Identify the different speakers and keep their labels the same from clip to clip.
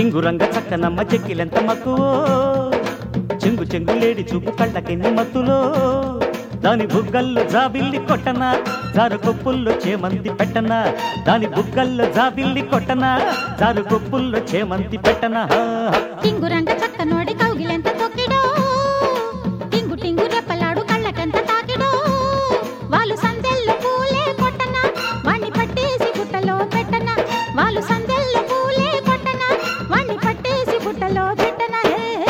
Speaker 1: టింగురంగ చక్కనమ్మ చెక్కిలెంత మక్కువో చెంగు చెంగు లేడి చూపు కళ్ళకెన్ని మత్తులో దాని బుగ్గల్లో జాబిల్లి కొట్టన జారు కొప్పుల్లో చేమంతి పెట్టన దాని బుగ్గల్లో జాబిల్లి కొట్టన జారు కొప్పుల్లో చేమంతి పెట్టన
Speaker 2: టింగురంగ చక్క నోడి కౌగిలెంత తొక్కిడో టింగు టింగు రెప్పలాడు కళ్ళకెంత తాకిడో వాళ్ళు సందెల్లో పూలే కొట్టన వాణ్ణి పట్టేసి బుట్టలో పెట్టన వాళ్ళు సందెల్లో పూలే కొట్టన వాణ్ణి పట్టేసి బుట్టలో పెట్టన హే, హే.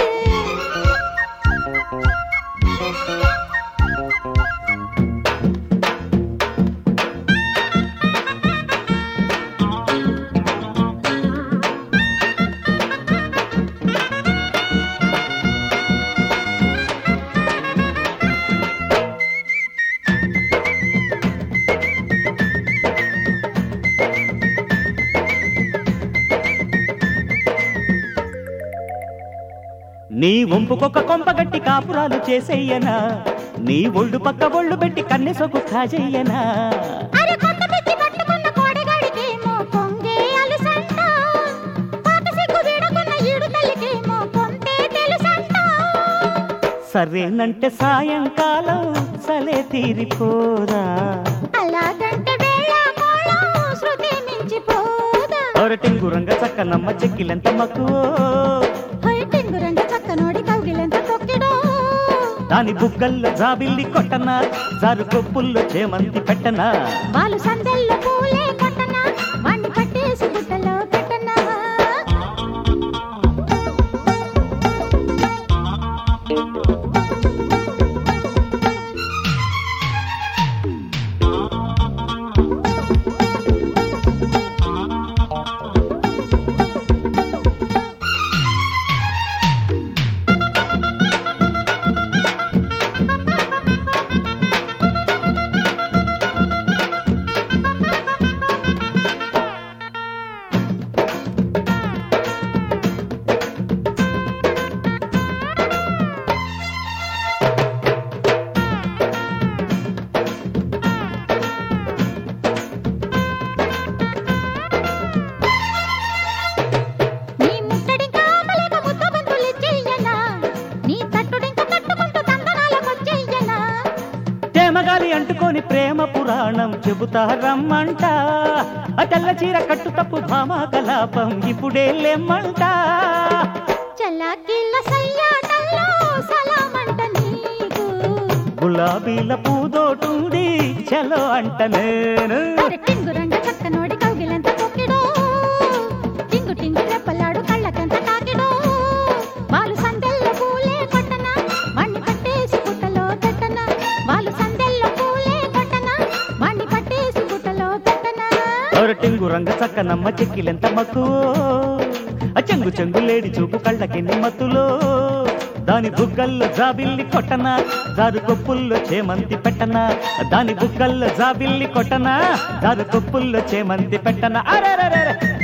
Speaker 1: నీ వంపుకొక కొంపగట్టి కాపురాలు చేసేయనా నీ ఒళ్ళు పక్క ఒళ్ళు పెట్టి కన్నెసొకు కాజెయ్యనా
Speaker 2: అరే కొండ పిచ్చి పట్టుకున్న కోడగాడికేమో కొంగే అలుసంట పాత సిగ్గు వీడకున్న ఈడు తల్లికేమో కొంతే తెలుసంట
Speaker 1: సరేనంటే సాయంకాలం సలే తీరిపోదా
Speaker 2: అలాగంటే వేళ కోళం శృతి మించిపోదా
Speaker 1: ఒరటింగురంగ చక్కనమ్మ చెక్కిలెంత మక్కువో
Speaker 2: హై టింగురంగ చక్కనోడి కౌగిలెంత తొక్కిడో
Speaker 1: దాని బుగ్గల్లో జాబిల్లి కొట్టన జారు కొప్పుల్లో చేమంతి పెట్టనా
Speaker 2: వాళ్ళు సందెల్లో పూలే కొట్టనా వాణ్ణి పట్టేసి గుట్టలో పెట్టనా నీ ముట్టడింకా అమలేక ముద్ద బంతులు చెయ్యనా నీ తట్టుడింక తట్టుకుంటూ తందనాలకొచ్చెయ్యనా
Speaker 1: తేమగాలి అంటుకొని ప్రేమ పురాణం చెబుతా రమ్మంట ఆ తెల్ల చీర కట్టు తప్పు భామా కలాపం ఇప్పుడే లేమ్మంట
Speaker 2: చల్లాకిల్ల సయ్యాటల్లో సలామంట నీకు
Speaker 1: గులాబీల పూదోటుంది చలో అంట నేను
Speaker 2: అరే టింగురంగ చక్కనోడి కౌగిలెంత తొక్కిడో టింగు టింగు రెప్పలాడు కళ్ళకెంత తాకిడో వాళ్ళు సందెల్లో పూలే కొట్టనా వాణ్ణి పట్టేసి గుట్టలో పెట్టనా వాళ్ళు సందెల్లో పూలే కొట్టనా వాణ్ణి పట్టేసి గుట్టలో పెట్టనా
Speaker 1: ఒరటింగు రంగ చక్కనమ్మ చెక్కిలెంత మక్కువో ఆ చెంగు చెంగు లేడి చూపు కళ్ళకెన్ని మత్తులో దాని బుగ్గల్లో జాబిల్లి కొట్టనా దారు కొప్పుల్లో చేమంతి పెట్టనా దాని బుగ్గల్లో జాబిల్లి కొట్టనా దారు కొప్పుల్లో చేమంతి పెట్టనా అరే